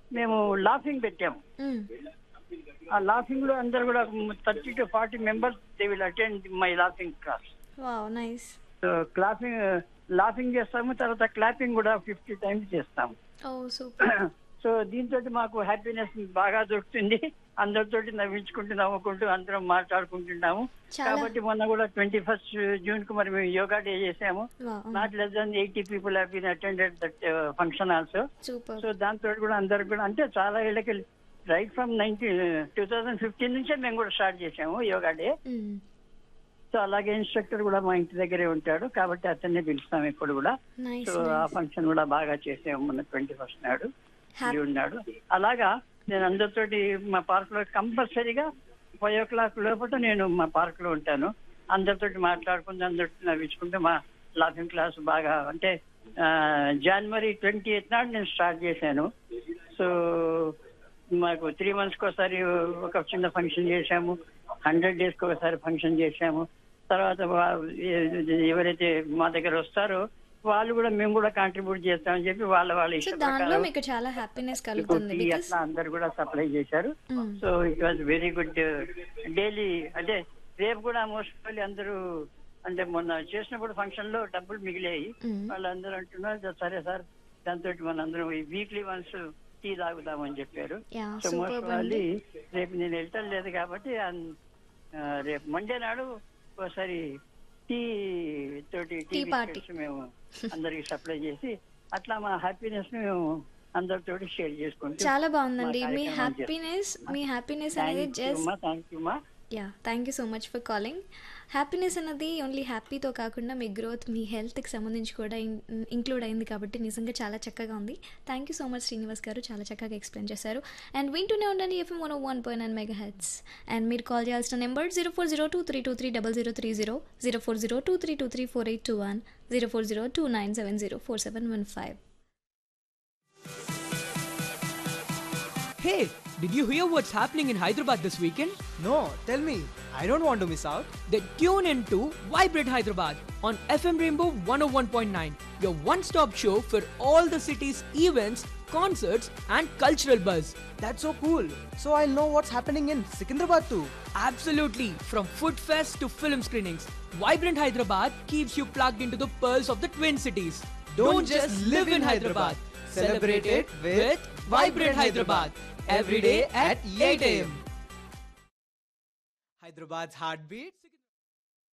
మేము లాఫింగ్ పెట్టాము మ్మ్. ఆ లాఫింగ్ లో అందరు కూడా thirty to forty members they will attend my laughing class wow nice so clapping laughing చేస్తాము తర్వాత క్లాపింగ్ కూడా ఫిఫ్టీ టైమ్స్ చేస్తాము ఓ సూపర్ సో దీంతో మాకు హ్యాపీనెస్ బాగా దొరుకుతుంది అందరితోటి నవ్వించుకుంటూ నవ్వుకుంటూ అందరం మాట్లాడుకుంటున్నాము చాలా- కాబట్టి మొన్న కూడా ట్వంటీ ఫస్ట్ జూన్ కు మరి మేము యోగా డే చేసాము wow not less than eighty people have been attended that function also super so దాంతో కూడా అందరికి కూడా అంటే చాలా ఏళ్ళకి right from nineteen two thousand fifteen నుంచే మేము కూడా స్టార్ట్ చేసాము యోగా డే మ్మ్. సో అలాగే ఇన్స్ట్రక్టర్ కూడా మా ఇంటి దగ్గరే ఉంటాడు కాబట్టి అతన్నే పిలుస్తాం ఇప్పుడు కూడా నైస్ సో ఆ ఫంక్షన్ కూడా బాగా చేసాము మొన్న ట్వంటీ ఫస్ట్ నాడు Happy- జూన్ నాడు అలాగా నేను అందరితోటి మా పార్క్ లో కంపల్సరీగా ఫైవ్ ఓ క్లాక్ లోపల నేను మా పార్క్ లో ఉంటాను అందరితోటి మాట్లాడుకుంటూ అందరితో నవ్వించుకుంటూ మా లాఫింగ్ క్లాస్ బాగా అంటే జనవరి ట్వంటీ ఎయిత్ నాడు నేను స్టార్ట్ చేశాను సో మాకు త్రీ మంత్స్కి ఒకసారి ఒక చిన్న ఫంక్షన్ చేశాము హండ్రెడ్ డేస్కి ఒకసారి ఫంక్షన్ చేశాము తర్వాత వా- ఎ- ఎవరైతే మా దగ్గర వస్తారో వాళ్ళు కూడా మేము కూడా కాంట్రిబ్యూట్ చేస్తామని చెప్పి వాళ్ళ వాళ్ళ సో ఇష్ట దానిలో ప్రకారం మీకు చాలా హ్యాపీనెస్ కలుగుతుంది టీ బికాస్ అట్లా అందరు కూడా సప్లై చేశారు so it was very good daily అంటే రేపు కూడా మోస్ట్ అందరూ అంటే మొన్న చేసినప్పుడు ఫంక్షన్ లో డబ్బులు మిగిలాయి Mm. వాళ్ళందరూ అంటున్నారు సరే సార్ దాంతో మనందరం వీక్లీ వన్స్ టీ తాగుదామని చెప్పారు Yeah, సో superb మోస్ట్ అండి. రేపు నేను వెళ్తాను లేదు కాబట్టి అన్- ఆ, రేపు మండే నాడు ఒకసారి టీ తోటి టీ Tea party. బిస్కెట్స్ మేము అందరికి సప్లై చేసి అట్లా మా హ్యాపీనెస్ మేము అందరితోటి షేర్ చేసుకుంటాం చాలా బాగుందండి మీ హ్యాపీనెస్ మీ హ్యాపీనెస్ అనేది జస్ట్ థ్యాంక్ యూ మా yeah thank you so much for calling happiness అన్నది ఓన్లీ హ్యాపీతో కాకుండా మీ గ్రోత్ మీ హెల్త్కి సంబంధించి కూడా ఇంక్లూడ్ అయింది కాబట్టి నిజంగా చాలా చక్కగా ఉంది thank you so much Srinivas garu చాలా చక్కగా ఎక్స్ప్లెయిన్ చేశారు అండ్ వింటూనే ఉండండి FM one one point nine megahertz and మీరు కాల్ చేయాల్సిన number zero four zero two three two three double zero three zero zero four zero two three two three four eight two one zero four zero two nine seven zero four seven one five Hey, did you hear what's happening in Hyderabad this weekend? No, tell me. I don't want to miss out. Then tune in to Vibrate Hyderabad on FM Rainbow 101.9, your one stop show for all the city's events, concerts, and cultural buzz. That's so cool. So I'll know what's happening in Secunderabad too. Absolutely, from food fest to film screenings, Vibrant Hyderabad keeps you plugged into the pearls of the Twin Cities. Don't, just live in Hyderabad, celebrate it with Vibrant Hyderabad every day at 8 a.m. Hyderabad's heartbeat.